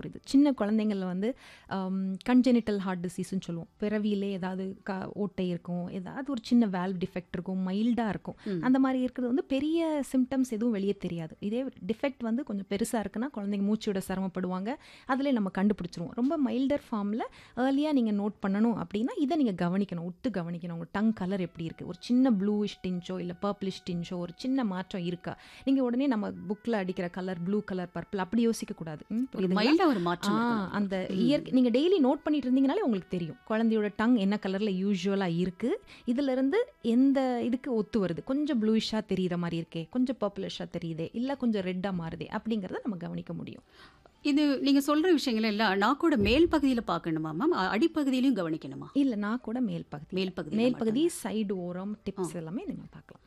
ஒரு இது சின்ன குழந்தைங்கள்ல வந்து கன்ஜெனிட்டல் ஹார்ட் டிசீஸ்னு சொல்லுவோம் பிறவியிலே ஏதாவது க ஓட்டை இருக்கும் ஏதாவது ஒரு சின்ன வேல்வ் டிஃபெக்ட் இருக்கும் மைல்டாக இருக்கும் அந்த மாதிரி இருக்கிறது வந்து பெரிய சிம்டம்ஸ் எதுவும் வெளியே தெரியாது இதே டிஃபெக்ட் வந்து கொஞ்சம் பெருசாக இருக்குன்னா குழந்தைங்க மூச்சு விட சிரமப்படுவாங்க அதில் நம்ம கண்டுபிடிச்சிருவோம் ரொம்ப மைல்டர் ஃபார்மில் ஏர்லியாக நீங்கள் நோட் பண்ணணும் அப்படின்னா இதை நீங்கள் கவனிக்கணும் உத்து கவனிக்கணும் உங்கள் டங் கலர் எப்படி இருக்குது ஒரு சின்ன ப்ளூயிஷ் டின்ச்சோ இல்லை பர்பிளிஷ் டின்ச்சோ ஒரு சின்ன மாற்றம் இருக்கா நீங்கள் உடனே நம்ம புக்கில் அடிக்கிற கலர் ப்ளூ கலர் பர்பிள் அப்படி யோசிக்கக்கூடாது ம், ஒரு புரியுதுங்களா? மைல்டா ஒரு மாற்றம் ஆ, இருக்கணும். அந்த இயற்கை நீங்கள் டெய்லி நோட் பண்ணிட்டு இருந்தீங்கனாலே உங்களுக்கு தெரியும் குழந்தையோட டங் என்ன கலரில் யூஸ்வலாக இருக்குது இதிலிருந்து எந்த இதுக்கு ஒத்து வருது கொஞ்சம் ப்ளூயிஷாக தெரியுற மாதிரி இருக்கே கொஞ்சம் பர்பிளிஷாக தெரியுதே இல்லை கொஞ்சம் ரெட்டாக மாறுதே அப்படிங்கிறத நம்ம கவனிக்க முடியும் இது நீங்க சொல்ற விஷயங்கள் எல்லாம் நாக்கோட மேல் பகுதியில பார்க்கணுமா மேம் அ- அடிப்பகுதியிலையும் கவனிக்கணுமா இல்லை நான் கூட மேல் பகுதி மேல் பகுதி மேல் பகுதி சைடு ஓரம் டிப்ஸ் எல்லாமே நீங்கள் பார்க்கலாம்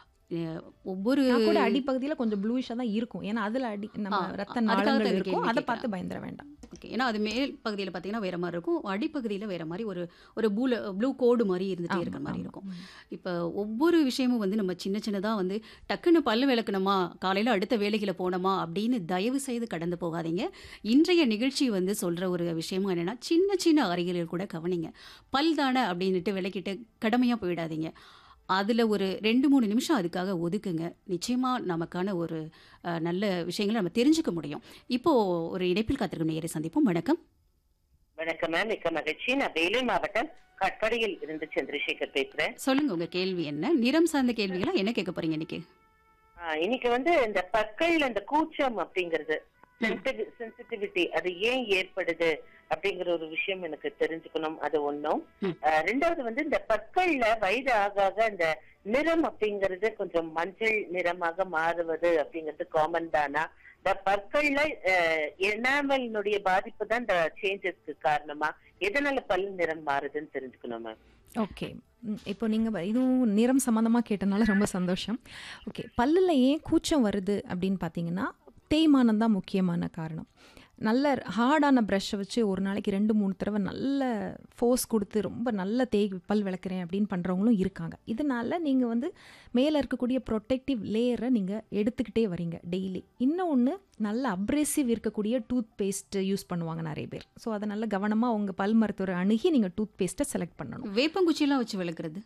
ஒவ்வொரு நான் கூட அடிப்பகுதியில் கொஞ்சம் ப்ளூயிஷாக தான் இருக்கும் ஏன்னா அதில் அடி நம்ம ஆ, ரத்த அதுக்காக தான் நாளங்கள் இந்த இருக்கும் கேள்வி அதை பார்த்து பயந்துட வேண்டாம் ஓகே ஏன்னா அது மேல் பகுதியில் பார்த்தீங்கன்னா வேற மாதிரி இருக்கும் அடிப்பகுதியில் வேற மாதிரி ஒரு ஒரு ப்ளூ ப்ளூ கோடு மாதிரி இருந்துட்டே இருக்கிற மாதிரி இருக்கும் இப்போ ஒவ்வொரு விஷயமும் வந்து நம்ம சின்ன சின்னதாக வந்து டக்குன்னு பல்லு விளக்கணுமா காலையில் அடுத்த வேலைகளை போனோமா அப்படின்னு தயவு செய்து கடந்து போகாதீங்க இன்றைய நிகழ்ச்சி வந்து சொல்கிற ஒரு விஷயமும் என்னென்னா சின்ன சின்ன அருகில்கள் கூட கவனிங்க பல் தானே அப்படின்ட்டு விளக்கிட்டு கடமையாக போயிடாதீங்க அதில் ஒரு ரெண்டு மூணு நிமிஷம் அதுக்காக ஒதுக்குங்க நிச்சயமாக நமக்கான ஒரு அஹ், நல்ல விஷயங்களை நம்ம தெரிஞ்சுக்க முடியும் இப்போது ஒரு இணைப்பில் காத்திருக்கும் நேரை சந்திப்போம் வணக்கம் வணக்கம் மேம் மிக்க மகிழ்ச்சி நான் வேலூர் மாவட்டம் கட்படியில் இருந்து சந்திரசேகர் பேசுறேன் சொல்லுங்க உங்க கேள்வி என்ன நிறம் சார்ந்த கேள்விகளா என்ன கேட்க போறீங்க இன்னைக்கு ஆ, இன்னைக்கு வந்து இந்த பற்கள் அந்த கூச்சம் அப்படிங்கிறது சென்சிட்டிவிட்டி அது ஏன் ஏற்படுது அப்படிங்கிற ஒரு விஷயம் எனக்கு தெரிஞ்சுக்கணும் அது ஒண்ணும் ம். ஆ, ரெண்டாவது வந்து இந்த பற்கள்ல வயது ஆக ஆக இந்த நிறம் அப்படிங்கிறது கொஞ்சம் மஞ்சள் நிறமாக மாறுவது அப்படிங்கிறது காமன் தானா இந்த பற்கள்ல எனாமலினுடைய பாதிப்பு தான் இந்த சேஞ்சஸ்க்கு காரணமா எதனால பல் நிறம் மாறுதுன்னு தெரிஞ்சுக்கணும் மேம் ஓகே ம், இப்போ நீங்கள் இதுவும் நிறம் சம்மந்தமாக கேட்டனால ரொம்ப சந்தோஷம் ஓகே பல்லில் ஏன் கூச்சம் வருது அப்படின்னு பார்த்தீங்கன்னா தேய்மானம் தான் முக்கியமான காரணம் நல்ல ஹார்டான ப்ரஷ்ஷை வச்சு ஒரு நாளைக்கு ரெண்டு மூணு தடவை நல்ல ஃபோர்ஸ் கொடுத்து ரொம்ப நல்ல தேய் பல் விளக்குறேன் அப்படின்னு பண்ணுறவங்களும் இருக்காங்க இதனால நீங்கள் வந்து மேலே இருக்கக்கூடிய ப்ரொடெக்டிவ் லேயரை நீங்கள் எடுத்துக்கிட்டே வரீங்க டெய்லி இன்னொன்று நல்ல அப்ரெசிவ் இருக்கக்கூடிய டூத் பேஸ்ட் யூஸ் பண்ணுவாங்க நிறைய பேர் ஸோ அதை நல்ல கவனமாக உங்கள் பல் மருத்துவரை அணுகி நீங்கள் டூத் பேஸ்ட்டை செலக்ட் பண்ணணும் வேப்பங்குச்சியெல்லாம் வச்சு விளக்குறது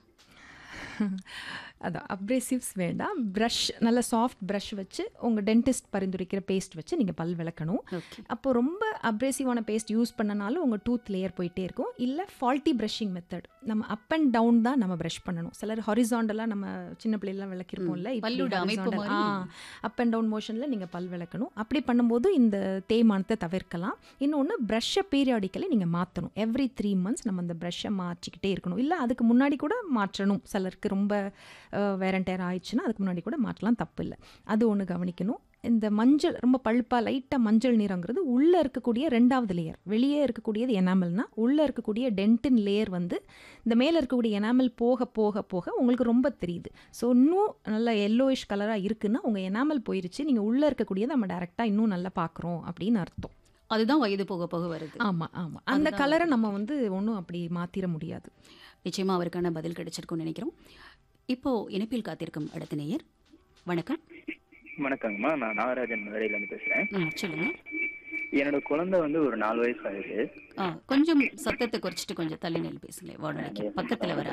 அதான் அப்ரேசிவ்ஸ் வேண்டாம் ப்ரஷ் நல்ல சாஃப்ட் ப்ரஷ் வச்சு உங்கள் டென்டிஸ்ட் பரிந்துரைக்கிற பேஸ்ட் வச்சு நீங்கள் பல் விளக்கணும் ஓகே அப்போ ரொம்ப அப்ரேசிவான பேஸ்ட் யூஸ் பண்ணனாலும் உங்கள் டூத் லேயர் போயிட்டே இருக்கும் இல்லை ஃபால்ட்டி ப்ரஷிங் மெத்தட் நம்ம அப் அண்ட் டவுன் தான் நம்ம ப்ரஷ் பண்ணணும் சிலர் ஹொரிசாண்டலாக நம்ம சின்ன பிள்ளைலாம் விளக்கிருப்போம்ல பல்லோட அமைப்பு மாதிரி. அப் அண்ட் டவுன் மோஷனில் நீங்கள் பல் விளக்கணும் அப்படி பண்ணும்போது இந்த தேய்மானத்தை தவிர்க்கலாம் இன்னொன்று ப்ரஷ்ஷை பீரியாடிக்கலி நீங்கள் மாற்றணும் எவ்ரி த்ரீ மந்த்ஸ் நம்ம அந்த ப்ரஷ்ஷை மாற்றிக்கிட்டே இருக்கணும் இல்லை அதுக்கு முன்னாடி கூட மாற்றணும் சிலருக்கு ரொம்ப வேரண்டேர் ஆயிடுச்சுன்னா அதுக்கு முன்னாடி கூட மாற்றலாம் தப்பு இல்லை அது ஒன்று கவனிக்கணும் இந்த மஞ்சள் ரொம்ப பழுப்பாக லைட்டாக மஞ்சள் நிறங்கிறது உள்ளே இருக்கக்கூடிய ரெண்டாவது லேயர் வெளியே இருக்கக்கூடியது எனாமல்னா உள்ளே இருக்கக்கூடிய டென்டின் லேயர் வந்து இந்த மேலே இருக்கக்கூடிய எனாமல் போக போக போக உங்களுக்கு ரொம்ப தெரியுது ஸோ இன்னும் நல்ல எல்லோயிஷ் கலராக இருக்குன்னா உங்கள் எனாமல் போயிருச்சு நீங்கள் உள்ளே இருக்கக்கூடியதை நம்ம டேரெக்டாக இன்னும் நல்லா பார்க்குறோம் அப்படின்னு அர்த்தம் அதுதான் வயது போக போக வருது ஆமாம் ஆமாம் அந்த கலரை நம்ம வந்து ஒன்றும் அப்படி மாற்றிட முடியாது நிச்சயமா அவருக்கான பதில் கிடைச்சிருக்கும்னு நினைக்கிறோம் இப்போ இணைப்பில் காத்திருக்கும் அடுத்த நேயர் வணக்கம் வணக்கங்கம்மா நான் நாகராஜன் மதுரையில இருந்து பேசுறேன் ம் சொல்லுங்க என்னோட குழந்தை வந்து ஒரு நாலு வயசு ஆகுது ஆ கொஞ்சம் சத்தத்தை குறைச்சிட்டு கொஞ்சம் தள்ளி நெல் பேசுங்களேன் வாடகைக்கு பக்கத்துல வர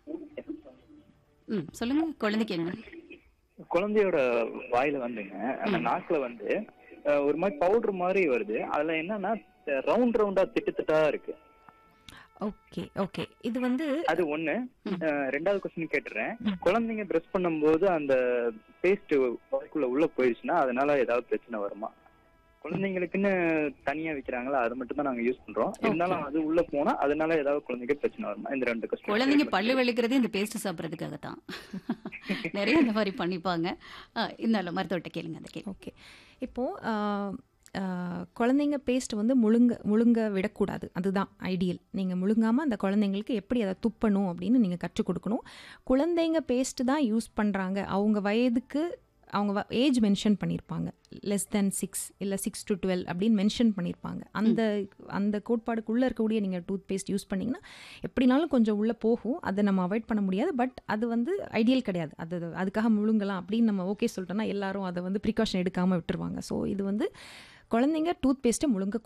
ம் சொல்லுங்க குழந்தைக்கு என்ன குழந்தையோட வாயில வந்துங்க அந்த நாக்குல வந்து அஹ், ஒரு மாதிரி பவுடர் மாதிரி வருது அதுல என்னன்னா ரவுண்ட் ரவுண்டா திட்டு திட்டா இருக்கு ஓகே ஓகே இது வந்து அது ஒண்ணு அஹ், ரெண்டாவது கொஸ்டின் கேட்டுறேன் குழந்தைங்க பிரஷ் பண்ணும்போது அந்த பேஸ்ட் வாய்க்குள்ள உள்ள போயிடுச்சுன்னா அதனால ஏதாவது பிரச்சனை வருமா குழந்தைங்களுக்குன்னு தனியா விக்கிறாங்களா அது மட்டும் தான் நாங்க யூஸ் பண்றோம் இருந்தாலும் அது உள்ள போனா அதனால ஏதாவது குழந்தைக்கு பிரச்சனை வருமா இந்த ரெண்டு கொஸ்டின் குழந்தைங்க பல்லு வெளுக்கிறதே இந்த பேஸ்ட் சாப்பிட்றதுக்காக தான் நிறைய இந்த மாதிரி பண்ணிப்பாங்க ஆ, இருந்தாலும் மருத்துவட்ட கேளுங்க அந்த கேள்வி ஓகே இப்போது குழந்தைங்க பேஸ்ட் வந்து முழுங்க முழுங்க விடக்கூடாது அதுதான் ஐடியல் நீங்கள் முழுங்காமல் அந்த குழந்தைங்களுக்கு எப்படி அதை துப்பணும் அப்படின்னு நீங்கள் கற்றுக் கொடுக்கணும் குழந்தைங்க பேஸ்ட் தான் யூஸ் பண்ணுறாங்க அவங்க வயதுக்கு அவங்க ஏஜ் மென்ஷன் பண்ணியிருப்பாங்க லெஸ் தென் சிக்ஸ் இல்லை சிக்ஸ் டு டுவெல் அப்படின்னு மென்ஷன் பண்ணியிருப்பாங்க அந்த அந்த கோட்பாடுக்குள்ளே இருக்கக்கூடிய நீங்கள் டூத் பேஸ்ட் யூஸ் பண்ணிங்கன்னா எப்படினாலும் கொஞ்சம் உள்ளே போகும் அதை நம்ம அவாய்ட் பண்ண முடியாது பட் அது வந்து ஐடியல் கிடையாது அது அதுக்காக முழுங்கலாம் அப்படின்னு நம்ம ஓகே சொல்லிட்டோம்னா எல்லாரும் அதை வந்து ப்ரிகாஷன் எடுக்காமல் விட்டுருவாங்க ஸோ இது வந்து குழந்தைங்க டூத் பேஸ்ட்டை முழுங்க